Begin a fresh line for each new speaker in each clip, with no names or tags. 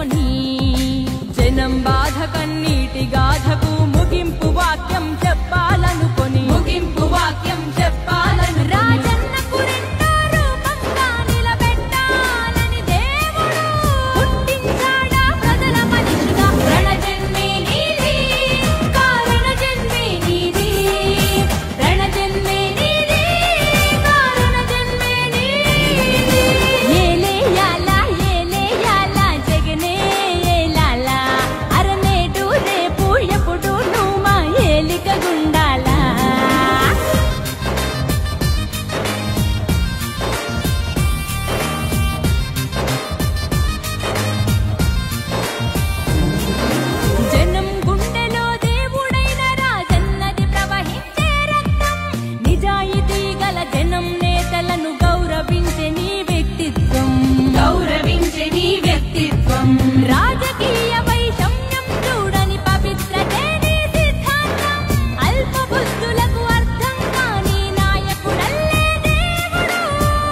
చల్లని జనం బాధ కన్నీటి గాథకు ముగింపు వాక్యం చెప్పాలనుకొని ముగింపు వాక్యం చెప్పాలను రాజన్నకు రెండో రూపంగా నిలబెట్టాలని దేవుడు పుట్టించాడా ప్రజల మనిషిగా రణజన్మే నీది కారణ జన్మే నీది రణజన్మే నీది కారణ జన్మే నీది ఏలేయాల ఏలేయాల జగనే ఏలాల అరనేటు రేపు ఎప్పుడు నువ్వు మా ఏలిక గుండాలా జనం గుండెలో దేవుడైన రాజన్నది ప్రవహించే రక్తం నిజాయితీ గల జనం నేతలను గౌరవించే నీ వ్యక్తిత్వం గౌరవించే నీ వ్యక్తిత్వం రాజకీయ వైషమ్యం చూడని పవిత్రతే నీ సిద్ధాంతం అల్ప బుద్ధులకు అర్థం కాని నాయకుడల్లే దేవుడు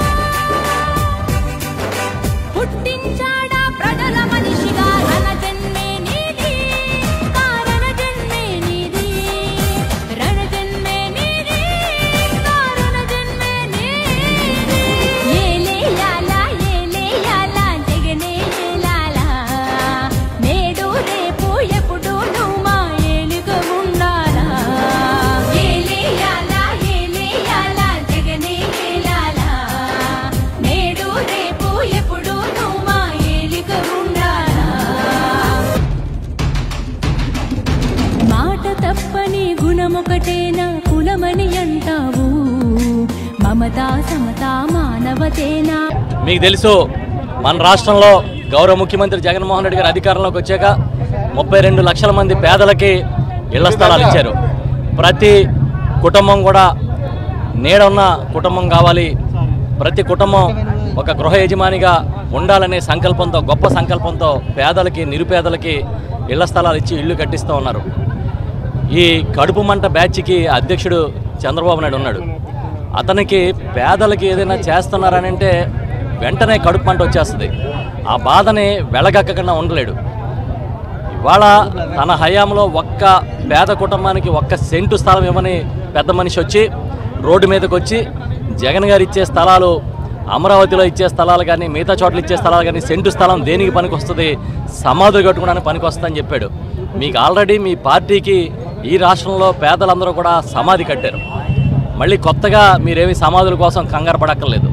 పుట్టించాడా ప్రజల మనిషిగా రణ జన్మే నీది కారణ జన్మే నీది రణ జన్మే నీది కారణ జన్మే నీది ఏలేయాల ఏలేయాల జగనే ఏలాల నేడు రేపు ఎప్పుడు నువ్వు మా ఏలుక ఉండాలా ఏలేయాల ఏలేయాల జగనే ఏలాల నేడు రేపు ఎప్పుడు నువ్వు మా ఏలిక ఉండాలా మాట తప్పని గుణమొకటేనా కులమని అంటావు మమతా సమతా మానవతేనా
మీకు తెలుసు మన రాష్ట్రంలో గౌరవ ముఖ్యమంత్రి జగన్మోహన్ రెడ్డి గారు అధికారంలోకి వచ్చాక ముప్పై రెండు లక్షల మంది పేదలకి ఇళ్ల స్థలాలు ఇచ్చారు ప్రతి కుటుంబం కూడా నీడున్న కుటుంబం కావాలి ప్రతి కుటుంబం ఒక గృహ యజమానిగా ఉండాలనే సంకల్పంతో గొప్ప సంకల్పంతో పేదలకి నిరుపేదలకి ఇళ్ల స్థలాలు ఇచ్చి ఇల్లు కట్టిస్తూ ఉన్నారు ఈ కడుపు మంట బ్యాచ్కి అధ్యక్షుడు చంద్రబాబు నాయుడు ఉన్నాడు అతనికి పేదలకి ఏదైనా చేస్తున్నారని అంటే వెంటనే కడుపు మంట వచ్చేస్తుంది ఆ బాధని వెళ్ళగక్కకుండా ఉండలేడు ఇవాళ తన హయాంలో ఒక్క పేద కుటుంబానికి ఒక్క సెంటు స్థలం ఇవ్వని పెద్ద మనిషి వచ్చి రోడ్డు మీదకి వచ్చి జగన్ గారు ఇచ్చే స్థలాలు అమరావతిలో ఇచ్చే స్థలాలు కానీ మిగతా చోట్ల ఇచ్చే స్థలాలు కానీ సెంటు స్థలం దేనికి పనికొస్తుంది సమాధులు కట్టుకోవడానికి పనికొస్తుందని చెప్పాడు మీకు ఆల్రెడీ మీ పార్టీకి ఈ రాష్ట్రంలో పేదలందరూ కూడా సమాధి కట్టారు మళ్ళీ కొత్తగా మీరేమి సమాధుల కోసం కంగారు పడక్కర్లేదు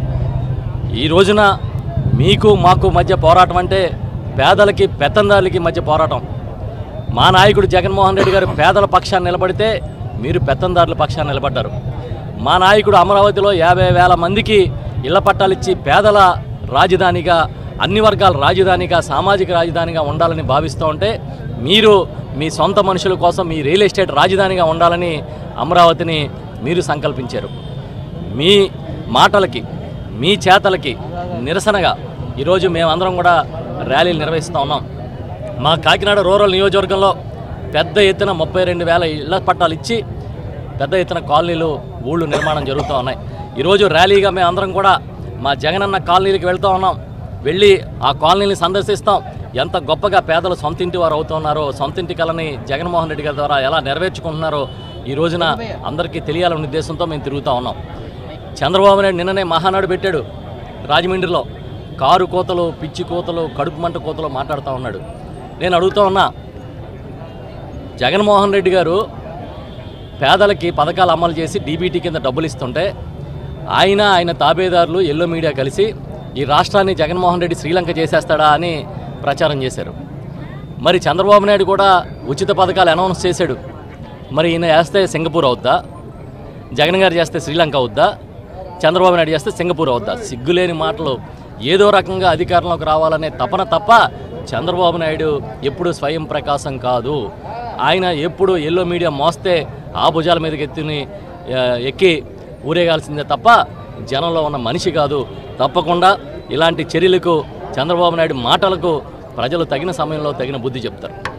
ఈ రోజున మీకు మాకు మధ్య పోరాటం అంటే పేదలకి పెత్తందారులకి మధ్య పోరాటం మా నాయకుడు జగన్మోహన్ రెడ్డి గారు పేదల పక్షాన్ని నిలబడితే మీరు పెత్తందారుల పక్షాన్ని నిలబడ్డారు మా నాయకుడు అమరావతిలో యాభై వేల మందికి ఇళ్ల పట్టాలు ఇచ్చి పేదల రాజధానిగా అన్ని వర్గాల రాజధానిగా సామాజిక రాజధానిగా ఉండాలని భావిస్తూ ఉంటే మీరు మీ సొంత మనుషుల కోసం మీ రియల్ ఎస్టేట్ రాజధానిగా ఉండాలని అమరావతిని మీరు సంకల్పించారు మీ మాటలకి మీ చేతలకి నిరసనగా ఈరోజు మేమందరం కూడా ర్యాలీలు నిర్వహిస్తూ ఉన్నాం మా కాకినాడ రూరల్ నియోజకవర్గంలో పెద్ద ఎత్తున ముప్పై రెండు వేల ఇళ్ల పట్టాలు ఇచ్చి పెద్ద ఎత్తున కాలనీలు ఊళ్ళు నిర్మాణం జరుగుతూ ఉన్నాయి ఈరోజు ర్యాలీగా మేమందరం కూడా మా జగనన్న కాలనీలకు వెళ్తూ ఉన్నాం వెళ్ళి ఆ కాలనీని సందర్శిస్తాం ఎంత గొప్పగా పేదలు సొంత ఇంటి వారు అవుతున్నారో సొంత ఇంటి కలని జగన్మోహన్ రెడ్డి గారి ద్వారా ఎలా నెరవేర్చుకుంటున్నారో ఈ రోజున అందరికీ తెలియాలనే ఉద్దేశంతో మేము తిరుగుతూ ఉన్నాం చంద్రబాబు నాయుడు నిన్ననే మహానాడు పెట్టాడు రాజమండ్రిలో కారు కోతలు పిచ్చి కోతలు కడుపు మంట కోతలు మాట్లాడుతూ ఉన్నాడు నేను అడుగుతూ ఉన్నా జగన్మోహన్ రెడ్డి గారు పేదలకి పథకాలు అమలు చేసి డీబీటీ కింద డబ్బులు ఇస్తుంటే ఆయన ఆయన తాబేదారులు ఎల్లో మీడియా కలిసి ఈ రాష్ట్రాన్ని జగన్మోహన్ రెడ్డి శ్రీలంక చేసేస్తాడా అని ప్రచారం చేశారు మరి చంద్రబాబు నాయుడు కూడా ఉచిత పథకాలు అనౌన్స్ చేశాడు మరి ఈయన వేస్తే సింగపూర్ అవుద్దా జగన్ గారు చేస్తే శ్రీలంక అవుద్దా చంద్రబాబు నాయుడు చేస్తే సింగపూర్ అవుద్దా సిగ్గులేని మాటలు ఏదో రకంగా అధికారంలోకి రావాలనే తపన తప్ప చంద్రబాబు నాయుడు ఎప్పుడు స్వయం ప్రకాశం కాదు ఆయన ఎప్పుడు ఎల్లో మీడియా మోస్తే ఆ భుజాల మీదకి ఎత్తుని ఆ, ఎక్కి ఊరేగాల్సిందే తప్ప జనంలో ఉన్న మనిషి కాదు తప్పకుండా ఇలాంటి చర్యలకు చంద్రబాబు నాయుడు మాటలకు ప్రజలు తగిన సమయంలో తగిన బుద్ధి చెప్తారు